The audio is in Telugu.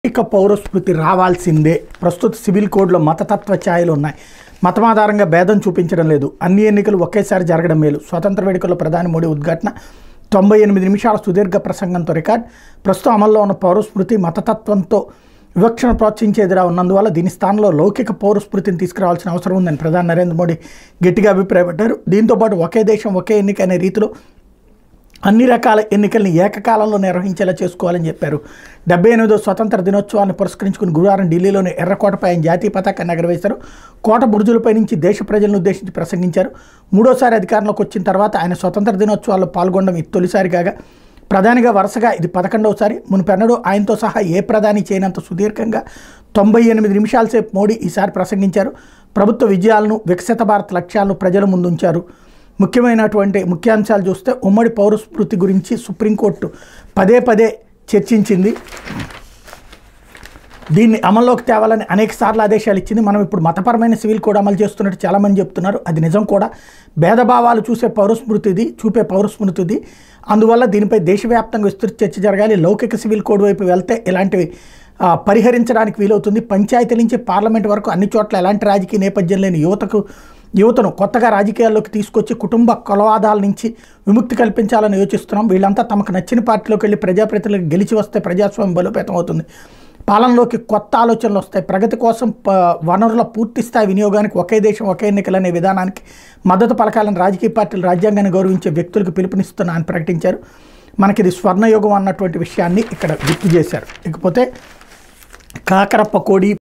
ఇక పౌరస్మృతి రావాల్సిందే ప్రస్తుత సివిల్ కోడ్లో మతతత్వ ఛాయలు ఉన్నాయి మతం ఆధారంగా భేదం చూపించడం లేదు అన్ని ఎన్నికలు ఒకేసారి జరగడం మేలు స్వతంత్ర వేడుకల్లో ప్రధాని మోడీ ఉద్ఘాటన తొంభై ఎనిమిది నిమిషాల సుదీర్ఘ ప్రసంగంతో రికార్డ్ ప్రస్తుతం అమల్లో ఉన్న పౌరస్మృతి మతతత్వంతో వివక్షను ప్రోత్సహించేదిరా ఉన్నందువల్ల దీని స్థానంలో లౌకిక పౌరస్మృతిని తీసుకురావాల్సిన అవసరం ఉందని ప్రధాని నరేంద్ర మోడీ గట్టిగా అభిప్రాయపడ్డారు దీంతోపాటు ఒకే దేశం ఒకే ఎన్నిక అనే రీతిలో అన్ని రకాల ఎన్నికల్ని ఏకకాలంలో నిర్వహించేలా చేసుకోవాలని చెప్పారు డెబ్బై ఎనిమిదో స్వతంత్ర దినోత్సవాన్ని పురస్కరించుకుని గురువారం ఢిల్లీలోని ఎర్రకోటపై ఆయన జాతీయ పతాకాన్ని ఎగరవేశారు కోట బురుజులపై నుంచి దేశ ప్రజలను ఉద్దేశించి ప్రసంగించారు మూడోసారి అధికారంలోకి వచ్చిన తర్వాత ఆయన స్వతంత్ర దినోత్సవాల్లో పాల్గొనడం ఇది తొలిసారి కాగా ప్రధానిగా వరుసగా ఇది పదకొండవసారి మునుపెన్నడూ ఆయనతో సహా ఏ ప్రధాని చేయనంత సుదీర్ఘంగా తొంభై ఎనిమిది నిమిషాల సేపు మోడీ ఈసారి ప్రసంగించారు ప్రభుత్వ విజయాలను వికసిత భారత్ లక్ష్యాలను ప్రజల ముందుంచారు ముఖ్యమైనటువంటి ముఖ్యాంశాలు చూస్తే ఉమ్మడి పౌరస్మృతి గురించి సుప్రీంకోర్టు పదే పదే చర్చించింది దీన్ని అమల్లోకి తేవాలని అనేక సార్లు ఆదేశాలు ఇచ్చింది మనం ఇప్పుడు మతపరమైన సివిల్ కోడ్ అమలు చేస్తున్నట్టు చాలామంది చెప్తున్నారు అది నిజం కూడా భేదభావాలు చూసే పౌరస్మృతిది చూపే పౌరస్మృతిది అందువల్ల దీనిపై దేశవ్యాప్తంగా విస్తృత చర్చ జరగాలి లౌకిక సివిల్ కోడ్ వైపు వెళ్తే ఇలాంటివి ఆ, పరిహరించడానికి వీలవుతుంది పంచాయతీ నుంచి పార్లమెంట్ వరకు అన్ని చోట్ల ఎలాంటి రాజకీయ నేపథ్యం లేని యువతకు యువతను కొత్తగా రాజకీయాల్లోకి తీసుకొచ్చి కుటుంబ కొలవాదాల నుంచి విముక్తి కల్పించాలని యోచిస్తున్నాం వీళ్ళంతా తమకు నచ్చిన పార్టీలోకి వెళ్ళి ప్రజాప్రతినిధులకు గెలిచి వస్తే ప్రజాస్వామ్యం బలోపేతం అవుతుంది పాలనలోకి కొత్త ఆలోచనలు వస్తాయి ప్రగతి కోసం ప- వనరుల పూర్తి స్థాయి వినియోగానికి ఒకే దేశం ఒకే ఎన్నికలు అనే విధానానికి మద్దతు పలకాలని రాజకీయ పార్టీలు రాజ్యాంగాన్ని గౌరవించే వ్యక్తులకు పిలుపునిస్తున్నా అని ప్రకటించారు మనకిది స్వర్ణయుగం అన్నటువంటి విషయాన్ని ఇక్కడ గుర్తు చేశారు ఇకపోతే కాకర పకోడీ